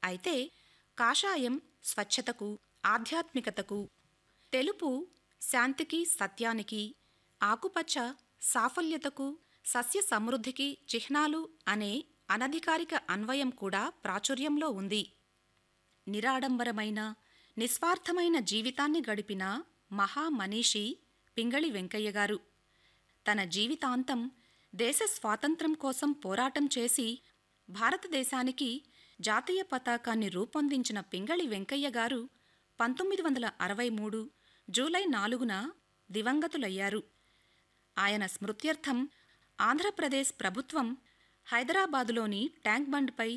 అయితే కాషాయం స్వచ్ఛతకు ఆధ్యాత్మికతకు తెలుపు శాంతికి సత్యానికి ఆకుపచ్చ సాఫల్యతకు సస్య సమృద్ధికి చిహ్నాలు అనే అనధికారిక అన్వయం కూడా ప్రాచుర్యంలో ఉంది నిరాడంబరమైన నిస్వార్థమైన జీవితాన్ని గడిపిన మహామనీషి పింగళి వెంకయ్య గారు తన జీవితాంతం దేశ స్వాతంత్రం కోసం పోరాటం చేసి భారతదేశానికి జాతీయ పతాకాన్ని రూపొందించిన పింగళి వెంకయ్య గారు పంతొమ్మిది వందల అరవై మూడు జూలై నాలుగున దివంగతులయ్యారు ఆయన స్మృత్యర్థం ఆంధ్రప్రదేశ్ ప్రభుత్వం హైదరాబాదులోని ట్యాంక్ బండ్పై